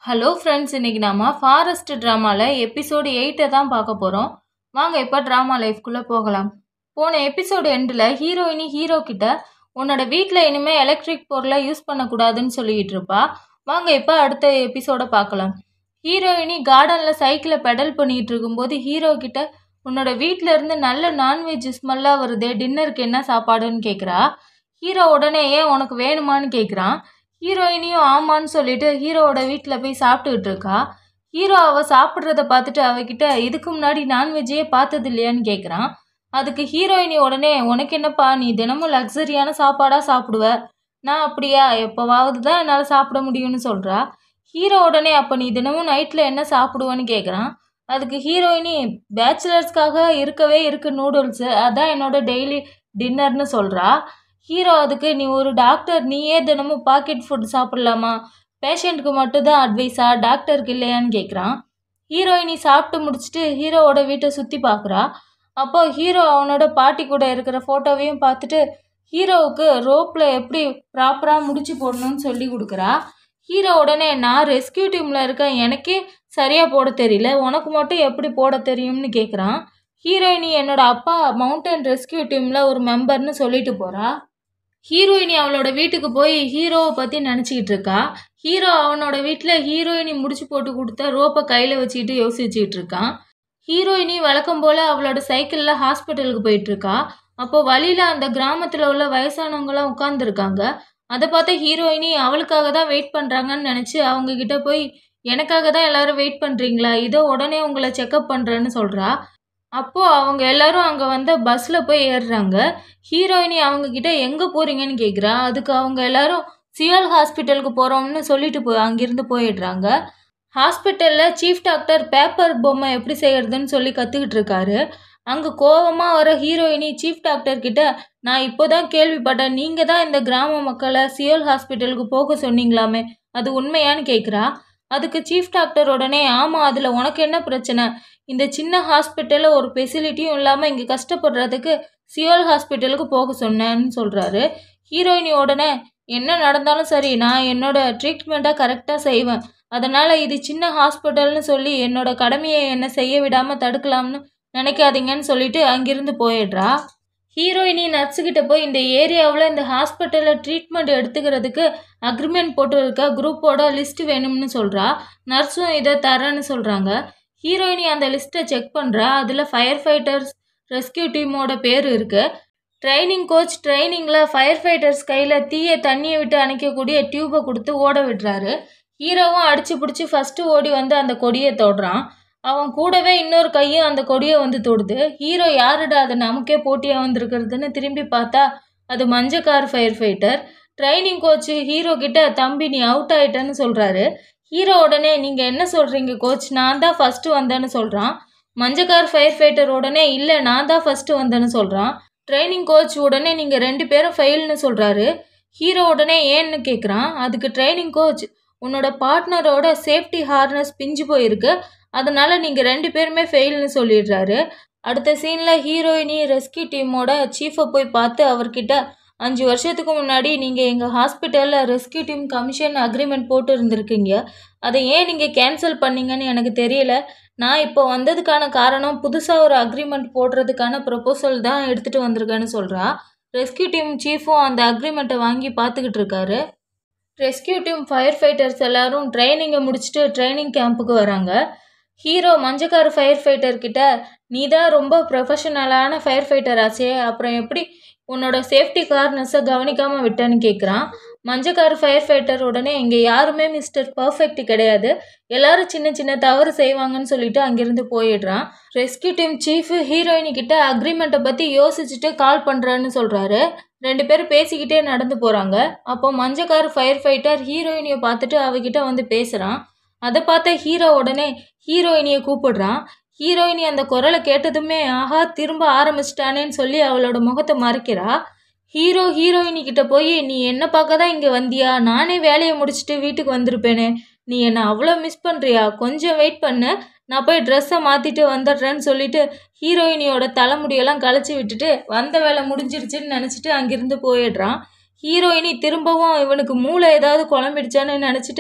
hello friends இன்னைக்கு நாம forest ட்ராமாவில் எபிசோடு எயிட்டை தான் பார்க்க போகிறோம் வாங்க இப்போ ட்ராமா லைஃப்குள்ளே போகலாம் போன எபிசோடு எண்டில் ஹீரோயினி ஹீரோ கிட்ட உன்னோட வீட்டில் இனிமேல் எலக்ட்ரிக் பொருளை யூஸ் பண்ணக்கூடாதுன்னு சொல்லிட்டு இருப்பா வாங்க இப்போ அடுத்த எபிசோடை பார்க்கலாம் ஹீரோயினி கார்டனில் சைக்கிளை பெடல் பண்ணிட்டு இருக்கும்போது ஹீரோ கிட்ட உன்னோட வீட்டில் இருந்து நல்ல நான்வெஜ் ஸ்மெல்லாக வருதே டின்னருக்கு என்ன சாப்பாடுன்னு கேட்குறா ஹீரோ உடனே ஏன் உனக்கு வேணுமான்னு கேட்குறான் ஹீரோயினியும் ஆமான்னு சொல்லிட்டு ஹீரோவோட வீட்டில் போய் சாப்பிட்டுக்கிட்டு இருக்கா ஹீரோ அவள் சாப்பிட்றத பார்த்துட்டு அவகிட்ட இதுக்கு முன்னாடி நான்வெஜ்ஜே பார்த்தது இல்லையான்னு கேட்குறான் அதுக்கு ஹீரோயினி உடனே உனக்கு என்னப்பா நீ தினமும் லக்ஸரியான சாப்பாடாக சாப்பிடுவ நான் அப்படியா எப்போவாவது தான் என்னால் சாப்பிட முடியும்னு சொல்கிறா ஹீரோ உடனே அப்போ நீ தினமும் நைட்டில் என்ன சாப்பிடுவேன்னு கேட்குறான் அதுக்கு ஹீரோயினி பேச்சுலர்ஸ்க்காக இருக்கவே இருக்கு நூடுல்ஸு அதான் என்னோட டெய்லி டின்னர்னு சொல்கிறா ஹீரோ அதுக்கு நீ ஒரு டாக்டர் நீயே தினமும் பாக்கெட் ஃபுட் சாப்பிட்லாமா பேஷண்ட்டுக்கு மட்டும்தான் அட்வைஸா டாக்டருக்கு இல்லையான்னு கேட்குறான் ஹீரோயினி சாப்பிட்டு முடிச்சுட்டு ஹீரோவோட வீட்டை சுற்றி பார்க்குறா அப்போ ஹீரோ அவனோட பாட்டி கூட இருக்கிற ஃபோட்டோவையும் பார்த்துட்டு ஹீரோவுக்கு ரோப்பில் எப்படி ப்ராப்பராக முடிச்சு போடணும்னு சொல்லி கொடுக்குறா ஹீரோ உடனே நான் ரெஸ்கியூ டீமில் இருக்கேன் எனக்கே சரியாக போட தெரியல உனக்கு மட்டும் எப்படி போட தெரியும்னு கேட்குறான் ஹீரோயினி என்னோட அப்பா மவுண்டன் ரெஸ்கியூ டீமில் ஒரு மெம்பர்னு சொல்லிட்டு போகிறா ஹீரோயினி அவளோட வீட்டுக்கு போய் ஹீரோவை பற்றி நினச்சிக்கிட்டு இருக்கா ஹீரோ அவனோட வீட்டில் ஹீரோயினி முடிச்சு போட்டு கொடுத்த ரோப்பை கையில் வச்சுக்கிட்டு யோசிச்சுட்டு இருக்கான் ஹீரோயினி வழக்கம் போல் அவளோட சைக்கிளில் ஹாஸ்பிட்டலுக்கு போயிட்டுருக்கா அப்போ வழியில் அந்த கிராமத்தில் உள்ள வயசானவங்களாம் உட்காந்துருக்காங்க அதை பார்த்த ஹீரோயினி அவளுக்காக தான் வெயிட் பண்ணுறாங்கன்னு நினச்சி அவங்க கிட்ட போய் எனக்காக தான் எல்லாரும் வெயிட் பண்ணுறீங்களா இதோ உடனே உங்களை செக்கப் பண்ணுறேன்னு சொல்கிறா அப்போது அவங்க எல்லாரும் அங்கே வந்த பஸ்ஸில் போய் ஏறுறாங்க ஹீரோயினி அவங்க கிட்ட எங்கே போகிறீங்கன்னு கேட்குறா அதுக்கு அவங்க எல்லாரும் சியால் ஹாஸ்பிட்டலுக்கு போகிறோம்னு சொல்லிட்டு போய் அங்கேருந்து போயிடுறாங்க ஹாஸ்பிட்டலில் சீஃப் டாக்டர் பேப்பர் பொம்மை எப்படி செய்யறதுன்னு சொல்லி கற்றுக்கிட்டு இருக்காரு அங்கே கோவமாக வர ஹீரோயினி சீஃப் டாக்டர் கிட்ட நான் இப்போ தான் கேள்விப்பட்டேன் நீங்கள் தான் இந்த கிராம மக்களை சியோல் ஹாஸ்பிட்டலுக்கு போக சொன்னீங்களாமே அது உண்மையான்னு கேட்குறா அதுக்கு சீஃப் டாக்டர் உடனே ஆமாம் அதில் உனக்கு என்ன பிரச்சனை இந்த சின்ன ஹாஸ்பிட்டலில் ஒரு ஃபெசிலிட்டியும் இல்லாமல் இங்கே கஷ்டப்படுறதுக்கு சியோல் ஹாஸ்பிட்டலுக்கு போக சொன்னேன்னு சொல்கிறாரு ஹீரோயினி உடனே என்ன நடந்தாலும் சரி நான் என்னோட ட்ரீட்மெண்ட்டாக கரெக்டாக செய்வேன் அதனால் இது சின்ன ஹாஸ்பிட்டல்னு சொல்லி என்னோட கடமையை என்ன செய்ய விடாமல் தடுக்கலாம்னு நினைக்காதீங்கன்னு சொல்லிட்டு அங்கிருந்து போயிடுறா ஹீரோயினி நர்ஸுக்கிட்ட போய் இந்த ஏரியாவில் இந்த ஹாஸ்பிட்டலில் ட்ரீட்மெண்ட் எடுத்துக்கிறதுக்கு அக்ரிமெண்ட் போட்டு இருக்க குரூப்போட லிஸ்ட் வேணும்னு சொல்கிறா நர்ஸும் இதை தரேன்னு சொல்கிறாங்க ஹீரோயினி அந்த லிஸ்ட்டை செக் பண்ணுறா அதில் ஃபயர் ஃபைட்டர்ஸ் ரெஸ்கியூ டீமோட பேர் இருக்குது ட்ரைனிங் கோச் ட்ரைனிங்கில் ஃபயர் ஃபைட்டர்ஸ் கையில் தீயை தண்ணியை விட்டு அணைக்கக்கூடிய டியூப்பை கொடுத்து ஓட விடுறாரு ஹீரோவும் அடிச்சு பிடிச்சி ஃபஸ்ட்டு ஓடி வந்து அந்த கொடியை தொடுறான் அவன் கூடவே இன்னொரு கையும் அந்த கொடியை வந்து தொடுது ஹீரோ யாருடா அது நமக்கே போட்டியாக வந்திருக்கிறதுன்னு திரும்பி பார்த்தா அது மஞ்சக்கார் fire fighter training coach hero கிட்ட தம்பி நீ அவுட் ஆயிட்டேன்னு சொல்கிறாரு ஹீரோ உடனே நீங்கள் என்ன சொல்கிறீங்க கோச் நான் தான் ஃபஸ்ட்டு வந்தேன்னு சொல்கிறான் மஞ்சக்கார் ஃபயர் ஃபைட்டர் உடனே இல்லை நான் தான் ஃபஸ்ட்டு வந்தேன்னு சொல்கிறான் ட்ரைனிங் கோச் உடனே நீங்கள் ரெண்டு பேரும் ஃபெயில்னு சொல்கிறாரு ஹீரோ உடனே ஏன்னு கேட்குறான் அதுக்கு ட்ரைனிங் கோச் உன்னோட பார்ட்னரோட சேஃப்டி ஹார்னஸ் பிஞ்சு போயிருக்கு அதனால நீங்கள் ரெண்டு பேருமே ஃபெயில்னு சொல்லிடுறாரு அடுத்த சீனில் ஹீரோயினி ரெஸ்கியூ டீமோட சீஃபை போய் பார்த்து அவர்கிட்ட அஞ்சு வருஷத்துக்கு முன்னாடி நீங்கள் எங்கள் ஹாஸ்பிட்டலில் ரெஸ்கியூ டீம் கமிஷன் அக்ரிமெண்ட் போட்டு இருந்திருக்கீங்க அதை ஏன் நீங்கள் கேன்சல் பண்ணீங்கன்னு எனக்கு தெரியல நான் இப்போ வந்ததுக்கான காரணம் புதுசாக ஒரு அக்ரிமெண்ட் போடுறதுக்கான ப்ரொபோசல் தான் எடுத்துகிட்டு வந்திருக்கேன்னு சொல்கிறா ரெஸ்கியூ டீம் சீஃபும் அந்த அக்ரிமெண்ட்டை வாங்கி பார்த்துக்கிட்டு இருக்காரு ரெஸ்கியூ டீம் ஃபயர் ஃபைட்டர்ஸ் எல்லாரும் ட்ரைனிங்கை முடிச்சுட்டு ட்ரைனிங் கேம்புக்கு வராங்க ஹீரோ மஞ்சக்கார ஃபயர் ஃபைட்டர் கிட்ட நீ தான் ரொம்ப ப்ரொஃபஷனலான ஃபயர் ஃபைட்டர் ஆச்சே அப்புறம் எப்படி உன்னோட சேஃப்டி கார்னஸை கவனிக்காமல் விட்டேன்னு கேட்குறான் மஞ்சக்கார ஃபயர் ஃபைட்டர் உடனே இங்கே யாருமே மிஸ்டர் பர்ஃபெக்ட் கிடையாது எல்லாரும் சின்ன சின்ன தவறு செய்வாங்கன்னு சொல்லிட்டு அங்கேருந்து போயிடுறான் ரெஸ்கியூ டீம் சீஃபு ஹீரோயினி கிட்ட அக்ரிமெண்ட்டை பற்றி யோசிச்சுட்டு கால் பண்ணுறேன்னு சொல்கிறாரு ரெண்டு பேரும் பேசிக்கிட்டே நடந்து போகிறாங்க அப்போ மஞ்சக்கார ஃபயர் ஃபைட்டர் ஹீரோயினியை பார்த்துட்டு அவகிட்ட வந்து பேசுகிறான் அதை பார்த்த ஹீரோ உடனே ஹீரோயினியை கூப்பிடுறான் ஹீரோயினி அந்த குரலை கேட்டதுமே ஆஹா திரும்ப ஆரம்பிச்சிட்டானேன்னு சொல்லி அவளோட முகத்தை மறைக்கிறா ஹீரோ ஹீரோயினி கிட்ட போய் நீ என்ன பார்க்க தான் இங்கே வந்தியா நானே வேலையை முடிச்சுட்டு வீட்டுக்கு வந்திருப்பேனே நீ என்னை அவ்வளோ மிஸ் பண்ணுறியா கொஞ்சம் வெயிட் பண்ணு நான் போய் ட்ரெஸ்ஸை மாற்றிட்டு வந்துடுறேன்னு சொல்லிட்டு ஹீரோயினியோட தலைமுடியெல்லாம் களைச்சி விட்டுட்டு வந்த வேலை முடிஞ்சிருச்சுன்னு நினச்சிட்டு அங்கேருந்து போயிடுறான் ஹீரோயினி திரும்பவும் இவனுக்கு மூளை ஏதாவது குழம்பிடுச்சான்னு நினச்சிட்டு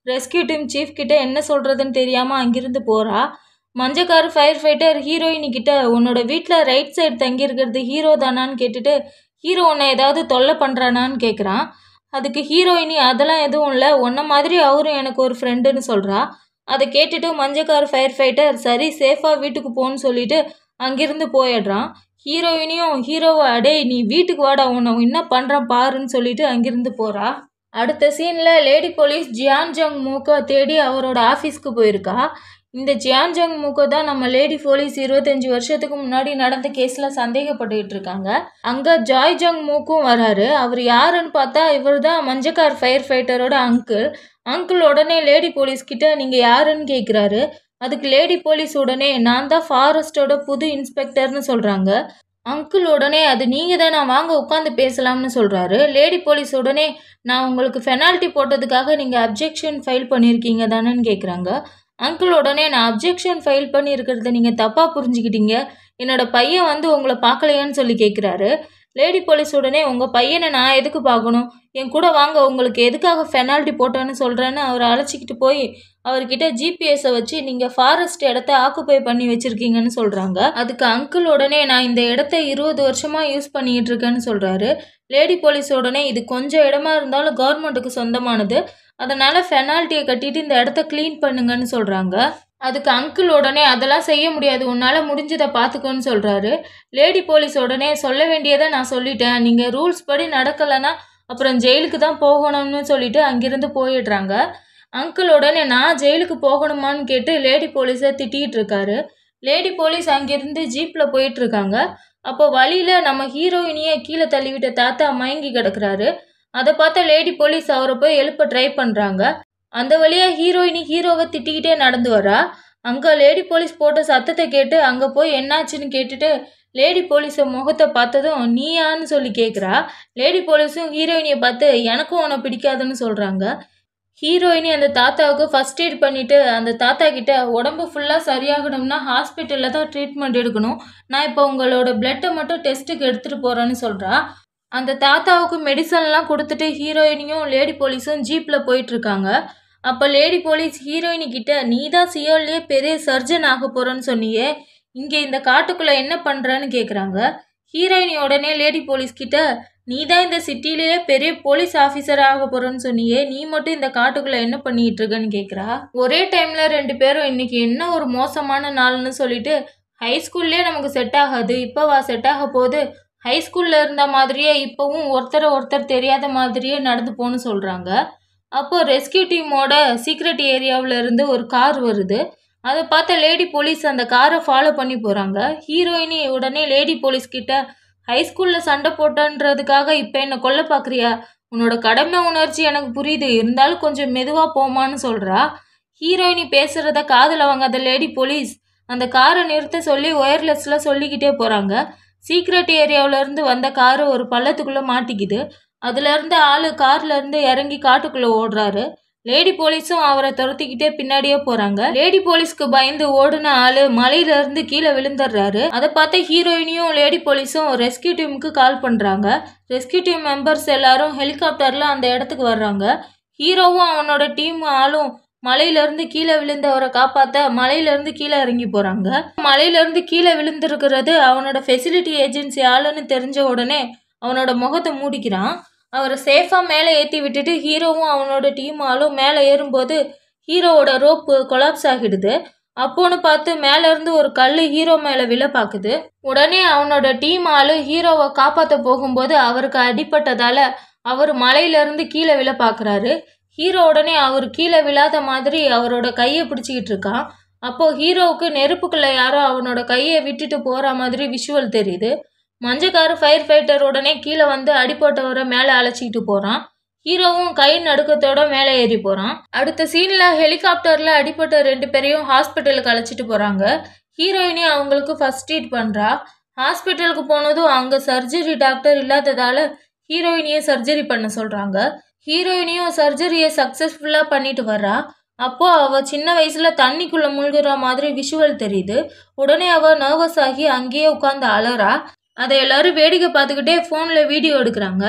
ரெஸ்கியூ டீம் சீஃப் கிட்ட என்ன சொல்கிறதுன்னு தெரியாமல் அங்கிருந்து போகிறா மஞ்சக்கார் ஃபயர் ஃபைட்டர் ஹீரோயினி கிட்ட உன்னோட வீட்டில் ரைட் சைடு தங்கியிருக்கிறது ஹீரோ தானான்னு கேட்டுட்டு ஹீரோ உன்னை ஏதாவது தொல்லை பண்ணுறானான்னு கேட்குறான் அதுக்கு ஹீரோயினி அதெல்லாம் எதுவும் இல்லை உன்ன மாதிரி அவரும் எனக்கு ஒரு ஃப்ரெண்டுன்னு சொல்கிறா அதை கேட்டுட்டு மஞ்சக்கார் ஃபயர் ஃபைட்டர் சரி சேஃபாக வீட்டுக்கு போன்னு சொல்லிட்டு அங்கிருந்து போயிடுறான் ஹீரோயினியும் ஹீரோவை அடே நீ வீட்டுக்கு வாடா உன்னை என்ன பண்ணுறான் பாருன்னு சொல்லிட்டு அங்கிருந்து போகிறா அடுத்த சீனில் லேடி போலீஸ் ஜியான் ஜங் மூக்கை தேடி அவரோட ஆஃபீஸ்க்கு போயிருக்கா இந்த ஜியான் ஜங் மூக்கோ தான் நம்ம லேடி போலீஸ் இருபத்தஞ்சி வருஷத்துக்கு முன்னாடி நடந்த கேஸில் சந்தேகப்பட்டுக்கிட்டு இருக்காங்க அங்கே ஜாய் ஜங் மூக்கும் வராரு அவர் யாருன்னு பார்த்தா இவர் தான் மஞ்சக்கார் ஃபயர் ஃபைட்டரோட அங்கிள் அங்கிள் உடனே லேடி போலீஸ் கிட்ட நீங்கள் யாருன்னு கேட்குறாரு அதுக்கு லேடி போலீஸ் உடனே நான் தான் ஃபாரஸ்டோட புது இன்ஸ்பெக்டர்னு சொல்கிறாங்க அங்கிள் உடனே அது நீங்கள் தான் நான் வாங்க உட்காந்து பேசலாம்னு சொல்கிறாரு லேடி போலீஸ் உடனே நான் உங்களுக்கு பெனால்ட்டி போட்டதுக்காக நீங்கள் அப்ஜெக்ஷன் ஃபைல் பண்ணியிருக்கீங்க தானேன்னு கேட்குறாங்க அங்கிள் உடனே நான் அப்ஜெக்ஷன் ஃபைல் பண்ணியிருக்கிறத நீங்கள் தப்பாக புரிஞ்சுக்கிட்டீங்க என்னோட பையன் வந்து உங்களை பார்க்கலையான்னு சொல்லி கேட்குறாரு லேடி போலீஸ் உடனே உங்கள் பையனை நான் எதுக்கு பார்க்கணும் என் கூட வாங்க உங்களுக்கு எதுக்காக பெனால்ட்டி போட்டேன்னு சொல்கிறேன்னு அவரை அழைச்சிக்கிட்டு போய் அவர்கிட்ட ஜிபிஎஸை வச்சு நீங்கள் ஃபாரஸ்ட் இடத்த ஆக்குப்பை பண்ணி வச்சுருக்கீங்கன்னு சொல்கிறாங்க அதுக்கு அங்கிள் உடனே நான் இந்த இடத்த இருபது வருஷமாக யூஸ் பண்ணிக்கிட்டு இருக்கேன்னு சொல்கிறாரு லேடி போலீஸ் உடனே இது கொஞ்சம் இடமா இருந்தாலும் கவர்மெண்ட்டுக்கு சொந்தமானது அதனால் ஃபெனால்ட்டியை கட்டிட்டு இந்த இடத்த க்ளீன் பண்ணுங்கன்னு சொல்கிறாங்க அதுக்கு அங்கிள் உடனே அதெல்லாம் செய்ய முடியாது உன்னால் முடிஞ்சதை பார்த்துக்கோன்னு சொல்கிறாரு லேடி போலீஸ் உடனே சொல்ல வேண்டியதை நான் சொல்லிட்டேன் நீங்கள் ரூல்ஸ் படி நடக்கலைன்னா அப்புறம் ஜெயிலுக்கு தான் போகணும்னு சொல்லிட்டு அங்கிருந்து போயிடுறாங்க அங்கிள் உடனே நான் ஜெயிலுக்கு போகணுமான்னு கேட்டு லேடி போலீஸை திட்டிகிட்டு இருக்காரு லேடி போலீஸ் அங்கேருந்து ஜீப்பில் போயிட்டுருக்காங்க அப்போ வழியில் நம்ம ஹீரோயினியை கீழே தள்ளிவிட்ட தாத்தா மயங்கி கிடக்குறாரு அதை பார்த்த லேடி போலீஸ் அவரை போய் எழுப்ப ட்ரை பண்ணுறாங்க அந்த வழியாக ஹீரோயினி ஹீரோவை திட்டிக்கிட்டே நடந்து வரா அங்கே லேடி போலீஸ் போட்ட சத்தத்தை கேட்டு அங்கே போய் என்னாச்சுன்னு கேட்டுட்டு லேடி போலீஸை முகத்தை பார்த்ததும் நீயான்னு சொல்லி கேட்குறா லேடி போலீஸும் ஹீரோயினியை பார்த்து எனக்கும் உன்னை பிடிக்காதுன்னு சொல்கிறாங்க ஹீரோயினி அந்த தாத்தாவுக்கு ஃபஸ்ட் எய்ட் பண்ணிவிட்டு அந்த தாத்தா கிட்ட உடம்பு ஃபுல்லாக சரியாகணும்னா ஹாஸ்பிட்டலில் தான் ட்ரீட்மெண்ட் எடுக்கணும் நான் இப்போ உங்களோட பிளட்டை மட்டும் டெஸ்ட்டுக்கு எடுத்துகிட்டு போகிறேன்னு சொல்கிறா அந்த தாத்தாவுக்கு மெடிசன்லாம் கொடுத்துட்டு ஹீரோயினியும் லேடி போலீஸும் ஜீப்பில் போயிட்டுருக்காங்க அப்போ லேடி போலீஸ் ஹீரோயினி கிட்ட நீ தான் சியோல்லையே பெரிய சர்ஜன் ஆக போகிறேன்னு சொன்னியே இங்கே இந்த காட்டுக்குள்ளே என்ன பண்ணுறன்னு கேட்குறாங்க ஹீரோயினி உடனே லேடி போலீஸ் கிட்ட நீ தான் இந்த சிட்டிலேயே பெரிய போலீஸ் ஆஃபீஸர் ஆக போகிறேன்னு சொன்னியே நீ மட்டும் இந்த காட்டுக்குள்ளே என்ன பண்ணிட்டு இருக்கன்னு கேட்குறா ஒரே டைமில் ரெண்டு பேரும் இன்னைக்கு என்ன ஒரு மோசமான நாள்னு சொல்லிட்டு ஹை ஸ்கூல்லே நமக்கு செட் ஆகாது இப்போவா செட் ஆக போகுது ஹை ஸ்கூலில் இருந்த மாதிரியே இப்போவும் ஒருத்தரை ஒருத்தர் தெரியாத மாதிரியே நடந்து போன்னு சொல்கிறாங்க அப்போ ரெஸ்கியூ டீமோட சீக்ரெட் ஏரியாவில் இருந்து ஒரு கார் வருது அதை பார்த்த லேடி போலீஸ் அந்த காரை ஃபாலோ பண்ணி போகிறாங்க ஹீரோயினி உடனே லேடி போலீஸ் கிட்ட ஹை ஸ்கூலில் சண்டை போட்டன்றதுக்காக இப்போ என்னை கொல்ல பார்க்குறியா உன்னோட கடமை உணர்ச்சி எனக்கு புரியுது இருந்தாலும் கொஞ்சம் மெதுவாக போமான்னு சொல்கிறா ஹீரோயினி பேசுகிறத காதில் வாங்காத லேடி போலீஸ் அந்த காரை நிறுத்த சொல்லி ஒயர்லெஸில் சொல்லிக்கிட்டே போகிறாங்க சீக்ரெட் ஏரியாவிலேருந்து வந்த காரு ஒரு பள்ளத்துக்குள்ளே மாட்டிக்குது அதுலேருந்து ஆள் கார்லேருந்து இறங்கி காட்டுக்குள்ளே ஓடுறாரு லேடி போலீஸும் அவரை துரத்திக்கிட்டே பின்னாடியே போறாங்க லேடி போலீஸ்க்கு பயந்து ஓடுன ஆளு மலையில இருந்து கீழே விழுந்துடுறாரு அதை பார்த்து ஹீரோயினியும் லேடி போலீஸும் ரெஸ்கியூ டீமுக்கு கால் பண்றாங்க ரெஸ்கியூ டீம் மெம்பர்ஸ் எல்லாரும் ஹெலிகாப்டர்ல அந்த இடத்துக்கு வர்றாங்க ஹீரோவும் அவனோட டீம் ஆளும் மலையில இருந்து கீழே விழுந்தவரை காப்பாத்த மலையில இருந்து கீழே இறங்கி போறாங்க மலையில இருந்து கீழே விழுந்திருக்கிறது அவனோட ஃபெசிலிட்டி ஏஜென்சி ஆளுன்னு தெரிஞ்ச உடனே அவனோட முகத்தை மூடிக்கிறான் அவரை சேஃபாக மேலே ஏற்றி விட்டுட்டு ஹீரோவும் அவனோட டீம் ஆளும் மேலே ஏறும்போது ஹீரோவோட ரோப்பு கொலாப்ஸ் ஆகிடுது அப்போன்னு பார்த்து மேலேருந்து ஒரு கல் ஹீரோ மேலே விழ பார்க்குது உடனே அவனோட டீம் ஆளு ஹீரோவை காப்பாற்ற போகும்போது அவருக்கு அடிபட்டதால அவர் மலையிலேருந்து கீழே விழ பார்க்குறாரு ஹீரோ உடனே அவர் கீழே விழாத மாதிரி அவரோட கையை பிடிச்சிக்கிட்டு இருக்கான் அப்போது ஹீரோவுக்கு நெருப்புக்குள்ளே யாரோ அவனோட கையை விட்டுட்டு போகிற மாதிரி விஷுவல் தெரியுது மஞ்சக்காரு ஃபயர் ஃபைட்டர் உடனே கீழே வந்து அடிப்பட்டவரை மேலே அழைச்சிக்கிட்டு போகிறான் ஹீரோவும் கை நடுக்கத்தோட மேலே ஏறி போகிறான் அடுத்த சீனில் ஹெலிகாப்டரில் அடிப்பட்ட ரெண்டு பேரையும் ஹாஸ்பிட்டலுக்கு அழைச்சிட்டு போகிறாங்க ஹீரோயினி அவங்களுக்கு ஃபர்ஸ்ட் எய்ட் பண்ணுறா ஹாஸ்பிட்டலுக்கு போனதும் அங்கே சர்ஜரி டாக்டர் இல்லாததால் ஹீரோயினியை சர்ஜரி பண்ண சொல்கிறாங்க ஹீரோயினியும் சர்ஜரியை சக்ஸஸ்ஃபுல்லாக பண்ணிட்டு வர்றா அப்போ அவ சின்ன வயசுல தண்ணிக்குள்ள முழுகுற மாதிரி விஷுவல் தெரியுது உடனே அவ நர்வஸ் ஆகி அங்கேயே உட்காந்து அலறா அதை எல்லாரும் வேடிக்கை பார்த்துக்கிட்டே ஃபோனில் வீடியோ எடுக்கிறாங்க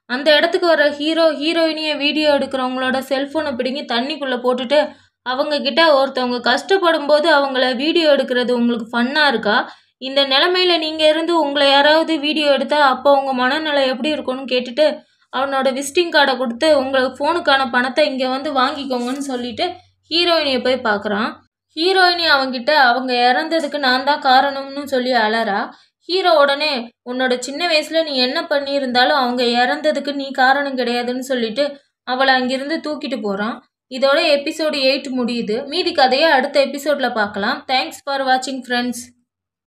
அந்த இடத்துக்கு வர ஹீரோ ஹீரோயினியை வீடியோ எடுக்கிறவங்களோட செல்ஃபோனை பிடுங்கி தண்ணிக்குள்ளே போட்டுட்டு அவங்க கிட்ட ஒருத்தவங்க கஷ்டப்படும் போது அவங்கள வீடியோ எடுக்கிறது உங்களுக்கு ஃபன்னாக இருக்கா இந்த நிலமையில நீங்கள் இருந்து உங்களை யாராவது வீடியோ எடுத்தால் அப்போ உங்கள் மனநிலை எப்படி இருக்கும்னு கேட்டுட்டு அவனோட விசிட்டிங் கார்டை கொடுத்து உங்களுக்கு ஃபோனுக்கான பணத்தை இங்கே வந்து வாங்கிக்கோங்கன்னு சொல்லிட்டு ஹீரோயினியை போய் பார்க்குறான் ஹீரோயினி அவங்கிட்ட அவங்க இறந்ததுக்கு நான் தான் காரணம்னு சொல்லி அலறா ஹீரோ உடனே உன்னோட சின்ன வயசுல நீ என்ன பண்ணியிருந்தாலும் அவங்க இறந்ததுக்கு நீ காரணம் கிடையாதுன்னு சொல்லிட்டு அவளை அங்கிருந்து தூக்கிட்டு போகிறான் இதோட எபிசோடு எயிட் முடியுது மீதி கதையை அடுத்த எபிசோடில் பார்க்கலாம் தேங்க்ஸ் ஃபார் வாட்சிங் ஃப்ரெண்ட்ஸ்